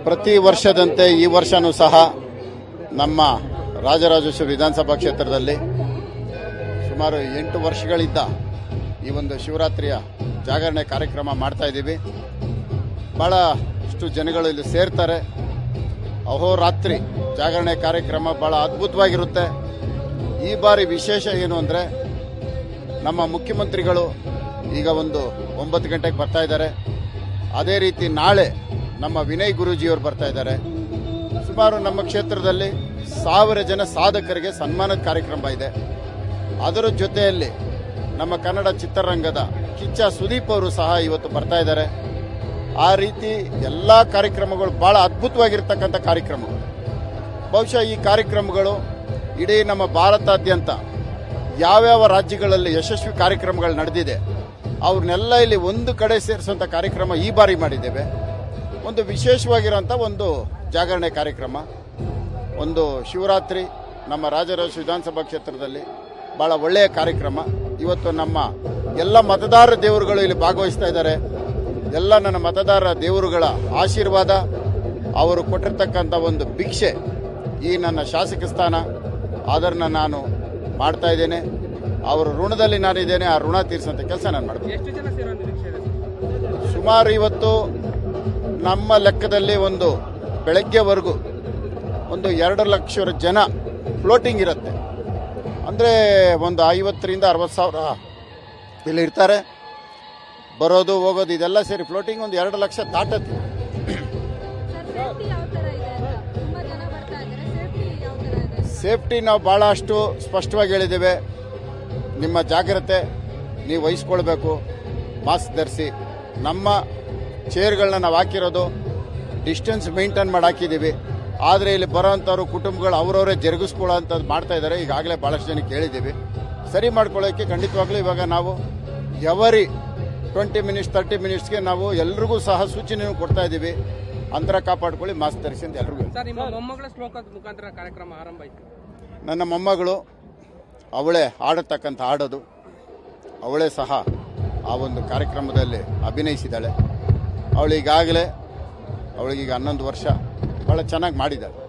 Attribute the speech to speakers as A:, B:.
A: ಪ್ರತಿ ವರ್ಷದಂತೆ ಈ ವರ್ಷನೂ ಸಹ ನಮ್ಮ ರಾಜರಾಜೇಶ್ವರಿ ವಿಧಾನಸಭಾ ಕ್ಷೇತ್ರದಲ್ಲಿ ಸುಮಾರು ಎಂಟು ವರ್ಷಗಳಿಂದ ಈ ಒಂದು ಶಿವರಾತ್ರಿಯ ಜಾಗರಣೆ ಕಾರ್ಯಕ್ರಮ ಮಾಡ್ತಾ ಇದ್ದೀವಿ ಭಾಳಷ್ಟು ಜನಗಳು ಇಲ್ಲಿ ಸೇರ್ತಾರೆ ಅಹೋರಾತ್ರಿ ಜಾಗರಣೆ ಕಾರ್ಯಕ್ರಮ ಭಾಳ ಅದ್ಭುತವಾಗಿರುತ್ತೆ ಈ ಬಾರಿ ವಿಶೇಷ ಏನು ಅಂದರೆ ನಮ್ಮ ಮುಖ್ಯಮಂತ್ರಿಗಳು ಈಗ ಒಂದು ಒಂಬತ್ತು ಗಂಟೆಗೆ ಬರ್ತಾ ಇದ್ದಾರೆ ಅದೇ ರೀತಿ ನಾಳೆ ನಮ್ಮ ವಿನಯ್ ಗುರೂಜಿಯವರು ಬರ್ತಾ ಇದ್ದಾರೆ ಸುಮಾರು ನಮ್ಮ ಕ್ಷೇತ್ರದಲ್ಲಿ ಸಾವಿರ ಜನ ಸಾಧಕರಿಗೆ ಸನ್ಮಾನದ ಕಾರ್ಯಕ್ರಮ ಇದೆ ಅದರ ಜೊತೆಯಲ್ಲಿ ನಮ್ಮ ಕನ್ನಡ ಚಿತ್ರರಂಗದ ಕಿಚ್ಚ ಸುದೀಪ್ ಅವರು ಸಹ ಇವತ್ತು ಬರ್ತಾ ಇದ್ದಾರೆ ಆ ರೀತಿ ಎಲ್ಲ ಕಾರ್ಯಕ್ರಮಗಳು ಬಹಳ ಅದ್ಭುತವಾಗಿರ್ತಕ್ಕಂಥ ಕಾರ್ಯಕ್ರಮಗಳು ಬಹುಶಃ ಈ ಕಾರ್ಯಕ್ರಮಗಳು ಇಡೀ ನಮ್ಮ ಭಾರತಾದ್ಯಂತ ಯಾವ್ಯಾವ ರಾಜ್ಯಗಳಲ್ಲಿ ಯಶಸ್ವಿ ಕಾರ್ಯಕ್ರಮಗಳು ನಡೆದಿದೆ ಅವ್ರನ್ನೆಲ್ಲ ಇಲ್ಲಿ ಒಂದು ಕಡೆ ಸೇರಿಸುವಂಥ ಕಾರ್ಯಕ್ರಮ ಈ ಬಾರಿ ಮಾಡಿದ್ದೇವೆ ಒಂದು ವಿಶೇಷವಾಗಿರೋಂಥ ಒಂದು ಜಾಗರಣೆ ಕಾರ್ಯಕ್ರಮ ಒಂದು ಶಿವರಾತ್ರಿ ನಮ್ಮ ರಾಜರಾಜ ವಿಧಾನಸಭಾ ಕ್ಷೇತ್ರದಲ್ಲಿ ಬಹಳ ಒಳ್ಳೆಯ ಕಾರ್ಯಕ್ರಮ ಇವತ್ತು ನಮ್ಮ ಎಲ್ಲ ಮತದಾರ ದೇವರುಗಳು ಇಲ್ಲಿ ಭಾಗವಹಿಸ್ತಾ ಇದ್ದಾರೆ ಎಲ್ಲ ನನ್ನ ಮತದಾರ ದೇವರುಗಳ ಆಶೀರ್ವಾದ ಅವರು ಕೊಟ್ಟಿರ್ತಕ್ಕಂಥ ಒಂದು ಭಿಕ್ಷೆ ಈ ನನ್ನ ಶಾಸಕ ಸ್ಥಾನ ಅದನ್ನು ನಾನು ಮಾಡ್ತಾ ಇದ್ದೇನೆ ಅವರ ಋಣದಲ್ಲಿ ನಾನಿದ್ದೇನೆ ಆ ಋಣ ತೀರಿಸುವಂಥ ಕೆಲಸ ನಾನು ಮಾಡ್ತೀನಿ
B: ಎಷ್ಟು ಜನ ಸೇರೋ ನಿರೀಕ್ಷೆ ಇದೆ ಸರ್?
A: ಸುಮಾರು ಇವತ್ತು ನಮ್ಮ ಲೆಕ್ಕದಲ್ಲಿ ಒಂದು ಬೆಳಗ್ಗೆವರೆಗೂ ಒಂದು ಎರಡು ಲಕ್ಷ ಜನ ಫ್ಲೋಟಿಂಗ್ ಇರುತ್ತೆ ಅಂದರೆ ಒಂದು ಐವತ್ತರಿಂದ ಅರವತ್ತು ಸಾವಿರ ಇಲ್ಲಿ ಇರ್ತಾರೆ ಬರೋದು ಹೋಗೋದು ಇದೆಲ್ಲ ಸೇರಿ ಫ್ಲೋಟಿಂಗ್ ಒಂದು ಎರಡು ಲಕ್ಷ ದಾಟತ್ತೆ
C: ಸರ್ ಸೇಫ್ಟಿ ಯಾವ ತರ ಇದೆ ಅಂತ ತುಂಬಾ ಜನ ಬರ್ತಾ ಇದ್ದಾರೆ ಸೇಫ್ಟಿ ಯಾವ ತರ ಇದೆ
A: ಸೇಫ್ಟಿ ನಾವು ಭಾಳಷ್ಟು ಸ್ಪಷ್ಟವಾಗಿ ಹೇಳಿದ್ದೇವೆ ನಿಮ್ಮ ಜಾಗ್ರತೆ ನೀವು ವಹಿಸ್ಕೊಳ್ಬೇಕು ಮಾಸ್ಕ್ ಧರಿಸಿ ನಮ್ಮ ಚೇರ್ಗಳನ್ನ ನಾವು ಹಾಕಿರೋದು ಡಿಸ್ಟೆನ್ಸ್ ಮೇಂಟೈನ್ ಮಾಡಿ ಹಾಕಿದ್ದೀವಿ ಆದರೆ ಇಲ್ಲಿ ಬರೋವಂಥವ್ರು ಕುಟುಂಬಗಳು ಅವರವರೇ ಜರುಗಿಸ್ಕೊಳ್ಳೋಂಥದ್ದು ಮಾಡ್ತಾ ಇದ್ದಾರೆ ಈಗಾಗಲೇ ಭಾಳಷ್ಟು ಜನಕ್ಕೆ ಹೇಳಿದ್ದೀವಿ ಸರಿ ಮಾಡ್ಕೊಳ್ಳೋಕ್ಕೆ ಖಂಡಿತವಾಗ್ಲೂ ಇವಾಗ ನಾವು ಎವರಿ ಟ್ವೆಂಟಿ ಮಿನಿಟ್ಸ್ ತರ್ಟಿ ಮಿನಿಟ್ಸ್ಗೆ ನಾವು ಎಲ್ರಿಗೂ ಸಹ ಸೂಚನೆಯನ್ನು ಕೊಡ್ತಾ ಇದ್ದೀವಿ ಅಂತರ ಕಾಪಾಡ್ಕೊಳ್ಳಿ ಮಾಸ್ಕ್ ಧರಿಸಿ ಅಂತ ಎಲ್ರಿಗೂ ಹೇಳ್ತೀವಿ.
B: ಸರ್ ನಿಮ್ಮ ಮೊಮ್ಮಗಳ ಶ್ಲೋಕದ ಮುಖಾಂತರ ಕಾರ್ಯಕ್ರಮ ಆರಂಭ ಆಯಿತು
A: ನನ್ನ ಮೊಮ್ಮಗಳು ಅವಳೇ ಆಡತಕ್ಕಂಥ ಹಾಡೋದು ಅವಳೇ ಸಹ ಆ ಒಂದು ಕಾರ್ಯಕ್ರಮದಲ್ಲಿ ಅಭಿನಯಿಸಿದ್ದಾಳೆ ಅವಳು ಈಗಾಗಲೇ ಅವಳಿಗೀಗ ಹನ್ನೊಂದು ವರ್ಷ ಭಾಳ ಚೆನ್ನಾಗಿ ಮಾಡಿದ್ದಾಳೆ